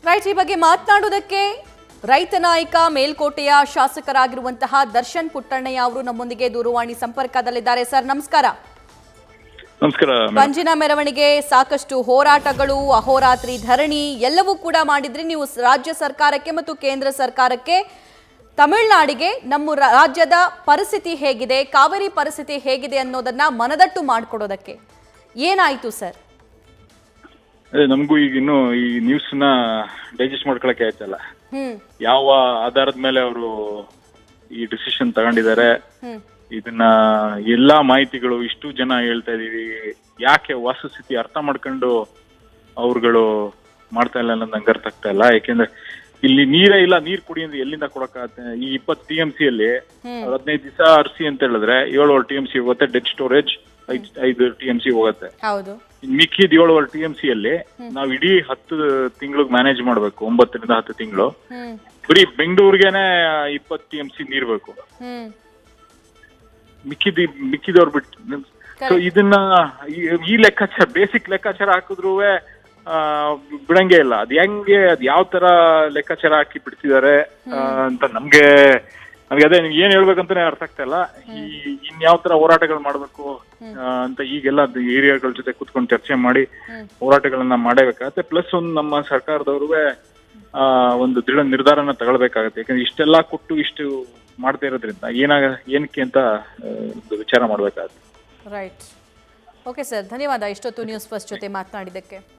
Right ಈ ಬಗ್ಗೆ ಮಾತನಾಡುವುದಕ್ಕೆ ರೈತ ನಾಯಕ ಮೇಲ್ಕೋಟೆಯ ಶಾಸಕರಾಗಿರುವಂತಹ ದರ್ಶನ್ ಪುಟ್ಟಣ್ಣಯ್ಯ ಅವರು ನಮ್ಮೊಂದಿಗೆ ದೂರವಾಣಿ ಸಂಪರ್ಕದಲ್ಲಿದ್ದಾರೆ ಸರ್ ನಮಸ್ಕಾರ ನಮಸ್ಕಾರ ಮೇಡಮ್. ಪಂಜಿನ ಮೆರವಣಿಗೆ ಸಾಕಷ್ಟು ಹೋರಾಟಗಳು ಅಹೋರಾತ್ರಿ ಧರಣಿ ಎಲ್ಲವೂ ಕೂಡ ಮಾಡಿದ್ರಿ ನೀವು ಸ- ರಾಜ್ಯ ಸರ್ಕಾರಕ್ಕೆ ಮತ್ತು ಕೇಂದ್ರ ಸರ್ಕಾರಕ್ಕೆ ತಮಿಳುನಾಡಿಗೆ ನಮ್ಮ ರಾ- ರಾಜ್ಯದ ಪರಿಸ್ಥಿತಿ ಹೇಗಿದೆ ಕಾವೇರಿ ಪರಿಸ್ಥಿತಿ ಹೇಗಿದೆ ಅನ್ನೋದನ್ನ ಮನದಟ್ಟು ಮಾಡಿಕೊಡೋದಕ್ಕೆ ಏನಾಯ್ತು ಸರ್ ಅದೇ ನಮಗೂ ಈಗ ಇನ್ನು ಈ ನ್ಯೂಸ್ ನ ಡೈಜೆಸ್ಟ್ ಮಾಡ್ಕೊಳಕ್ಕೆ ಆಯ್ತಲ್ಲ ಹ್ಮ್ ಯಾವ ಆಧಾರದ ಮೇಲೆ ಅವರು ಈ ಡಿಸಿಷನ್ ತಗೊಂಡಿದ್ದಾರೆ ಹ್ಮ್ ಇದನ್ನ ಎಲ್ಲಾ ಮಾಹಿತಿಗಳು ಇಷ್ಟು ಜನ ಹೇಳ್ತಾ ಇದೀವಿ ಯಾಕೆ ವಾಸ್ತುಸ್ಥಿತಿ ಅರ್ಥ ಮಾಡ್ಕೊಂಡು ಅವ್ರುಗಳು ಮಾಡ್ತಾ ಇಲ್ಲ ಅನ್ನೋದು ನಂಗೆ ಅರ್ಥ ಆಗ್ತಾ ಇಲ್ಲ ಯಾಕೆಂದ್ರೆ ಇಲ್ಲಿ ನೀರೇ ಇಲ್ಲ ನೀರ್ ಕುಡಿ ಅಂದ್ರೆ ಎಲ್ಲಿಂದ ಕೊಡಕ್ಕಾಗತ್ತೆ ಈ ಇಪ್ಪತ್ತು ಟಿ ಎಂ ಸಿ ಅಲ್ಲಿ ಹ್ಮ್. ಹದಿನೈದು ದಿವಸ ಅರ್ಸಿ ಅಂತ ಹೇಳಿದ್ರೆ ಏಳುವರೆ ಟಿ ಎಂ ಸಿ ಹೋಗುತ್ತೆ ಡೆಡ್ ಸ್ಟೋರೇಜ್ ಐದ್ ಐದು ಟಿ ಎಂ ಸಿ ಹೋಗುತ್ತೆ ಹೌದು ಇನ್ ಮಿಕ್ಕಿದ ಏಳುವರೆ ಟಿ ಎಂ ಸಿ ಅಲ್ಲಿ ನಾವು ಇಡೀ ಹತ್ತು ತಿಂಗಳಿಗೆ ಮ್ಯಾನೇಜ್ ಮಾಡ್ಬೇಕು ಒಂಬತ್ತರಿಂದ ಹತ್ತು ತಿಂಗಳು ಹ್ಮ್ ಬರೀ ಬೆಂಗಳೂರಿಗೆನೆ ಇಪ್ಪತ್ತು ಟಿ ಎಂ ಸಿ ನೀರ್ ಬೇಕು ಹ್ಮ್ ಮಿಕ್ಕಿದ ಮಿಕ್ಕಿದವ್ರು ಬಿಟ್ಟು ಸೊ ಇದನ್ನ ಈ- ಈ ಲೆಕ್ಕಾಚಾರ ಬೇಸಿಕ್ ಲೆಕ್ಕಾಚಾರ ಹಾಕಿದ್ರು ಬಿಡಂಗೆ ಇಲ್ಲ ಅದ್ ಹೆಂಗೆ ಅದ್ ಯಾವ ತರ ಲೆಕ್ಕಾಚಾರ ಹಾಕಿ ಬಿಡ್ತಿದ್ದಾರೆ ಆ, ಅಂತ ನಮ್ಗೆ ನಮ್ಗೆ ಅದೇ ನೀವ್ ಏನ್ ಹೇಳ್ಬೇಕಂತಾನೆ ಅರ್ಥ ಆಗ್ತಾ ಇಲ್ಲ ಈ ಇನ್ ಯಾವ ತರ ಹೋರಾಟಗಳು ಮಾಡ್ಬೇಕು ಆ, ಅಂತ ಈಗೆಲ್ಲ ಏರಿಯಾಗಳ ಜೊತೆ ಕುತ್ಕೊಂಡು ಚರ್ಚೆ ಮಾಡಿ ಹೋರಾಟಗಳನ್ನ ಮಾಡಬೇಕಾಗತ್ತೆ ಪ್ಲಸ್ ಒಂದು ನಮ್ಮ ಸರ್ಕಾರದವರು ಒಂದು ದೃಢ ನಿರ್ಧಾರನ ತಗೊಳ್ಬೇಕಾಗತ್ತೆ ಯಾಕಂದ್ರೆ ಇಷ್ಟೆಲ್ಲ ಕೊಟ್ಟು ಇಷ್ಟು ಮಾಡ್ತಾ ಇರೋದ್ರಿಂದ ಏನಾಗ ಏನಕ್ಕೆ ಅಂತ ಆ, ಒಂದು ವಿಚಾರ ಮಾಡ್ಬೇಕಾಗತ್ತೆ ರೈಟ್ ಓಕೆ ಸರ್ ಧನ್ಯವಾದ ಇಷ್ಟೊತ್ತು ನ್ಯೂಸ್ ಫಸ್ಟ್ ಜೊತೆ ಮಾತನಾಡಿದ್ದಕ್ಕೆ